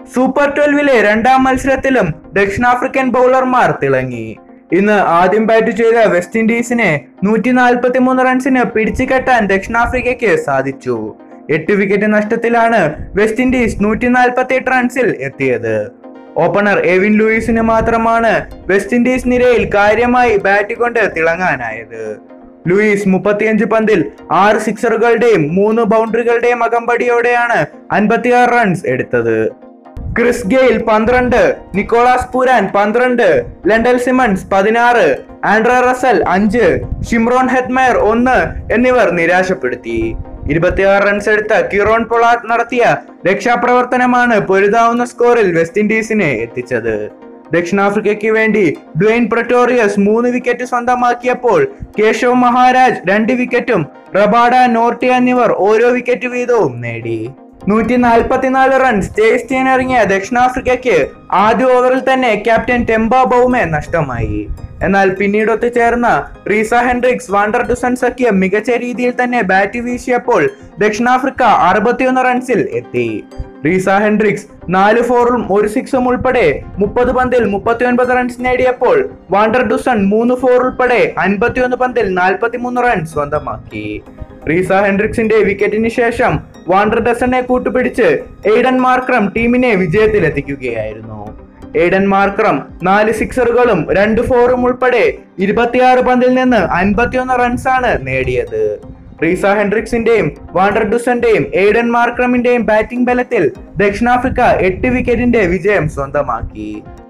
super ട്വൽവിലെ രണ്ടാം മത്സരത്തിലും ദക്ഷിണാഫ്രിക്കൻ ബൗളർമാർ തിളങ്ങി ഇന്ന് ആദ്യം ബാറ്റ് ചെയ്ത വെസ്റ്റ് ഇൻഡീസിനെ നൂറ്റി നാൽപ്പത്തി മൂന്ന് റൺസിന് പിടിച്ചു കെട്ടാൻ ദക്ഷിണാഫ്രിക്കയ്ക്ക് സാധിച്ചു എട്ട് വിക്കറ്റ് നഷ്ടത്തിലാണ് വെസ്റ്റ് ഇൻഡീസ് നൂറ്റി നാൽപ്പത്തി എട്ട് റൺസിൽ എത്തിയത് ഓപ്പണർ എവിൻ ലൂയിസിന് മാത്രമാണ് വെസ്റ്റ് ഇൻഡീസ് നിരയിൽ കാര്യമായി ബാറ്റ് കൊണ്ട് തിളങ്ങാനായത് ലൂയിസ് മുപ്പത്തിയഞ്ച് പന്തിൽ ആറ് സിക്സറുകളുടെയും മൂന്ന് ബൗണ്ടറികളുടെയും അകമ്പടിയോടെയാണ് അൻപത്തിയാറ് റൺസ് എടുത്തത് ക്രിസ് ഗെയിൽ പന്ത്രണ്ട് നിക്കോളാസ് പുരാൻ പന്ത്രണ്ട് ലണ്ടൽ സിമൺസ് പതിനാറ് ആൻഡ്ര റസൽ അഞ്ച് ഷിംറോൺ ഹെറ്റ്മയർ ഒന്ന് എന്നിവർ നിരാശപ്പെടുത്തി ഇരുപത്തിയാറ് റൺസ് എടുത്ത കിറോൺ പൊളാട്ട് നടത്തിയ രക്ഷാപ്രവർത്തനമാണ് പൊരുതാവുന്ന സ്കോറിൽ വെസ്റ്റ് ഇൻഡീസിനെ എത്തിച്ചത് ദക്ഷിണാഫ്രിക്കയ്ക്ക് വേണ്ടി ഡ്വെയിൻ പ്രറ്റോറിയസ് മൂന്ന് വിക്കറ്റ് സ്വന്തമാക്കിയപ്പോൾ കേശവ് മഹാരാജ് രണ്ട് വിക്കറ്റും റബാഡ നോർട്ടി എന്നിവർ ഓരോ വിക്കറ്റ് വീതവും നേടി നൂറ്റി നാൽപ്പത്തിനാല് റൺസ് ചേസ് ചെയ്യാനിറങ്ങിയ ദക്ഷിണാഫ്രിക്കയ്ക്ക് ആദ്യ ഓവറിൽ തന്നെ ക്യാപ്റ്റൻ ടെമ്പ ബൗമെ നഷ്ടമായി എന്നാൽ പിന്നീട് ഒത്തുചേർന്ന റീസ ഹെൻഡ്രിക്സ് വാണ്ടർ ഡുസൺ സഖ്യം മികച്ച രീതിയിൽ തന്നെ ബാറ്റ് വീശിയപ്പോൾ ദക്ഷിണാഫ്രിക്ക അറുപത്തിയൊന്ന് റൺസിൽ എത്തി റീസ ഹെൻഡ്രിക്സ് നാല് ഫോറും ഒരു സിക്സും ഉൾപ്പെടെ മുപ്പത് പന്തിൽ മുപ്പത്തിയൊൻപത് റൺസ് നേടിയപ്പോൾ വാണ്ടർ ഡുസൺ മൂന്ന് ഫോർ ഉൾപ്പെടെ അൻപത്തിയൊന്ന് പന്തിൽ നാൽപ്പത്തിമൂന്ന് റൺസ് സ്വന്തമാക്കി റീസ ഹെൻഡ്രിക്സിന്റെ വിക്കറ്റിന് ശേഷം വാണ്ടർ ഡസനെ കൂട്ടുപിടിച്ച് എയ്ഡൻ മാർക്രം ടീമിനെ വിജയത്തിലെത്തിക്കുകയായിരുന്നു എയ്ഡൻ മാർക്രം നാല് സിക്സറുകളും രണ്ട് ഫോറും ഉൾപ്പെടെ ഇരുപത്തിയാറ് പന്തിൽ നിന്ന് അൻപത്തിയൊന്ന് റൺസാണ് നേടിയത് റീസ ഹെൻഡ്രിക്സിന്റെയും വാണ്ടർ ഡുസന്റെയും എയ്ഡൻ മാർക്രമിന്റെയും ബാറ്റിംഗ് ബലത്തിൽ ദക്ഷിണാഫ്രിക്ക എട്ട് വിക്കറ്റിന്റെ വിജയം സ്വന്തമാക്കി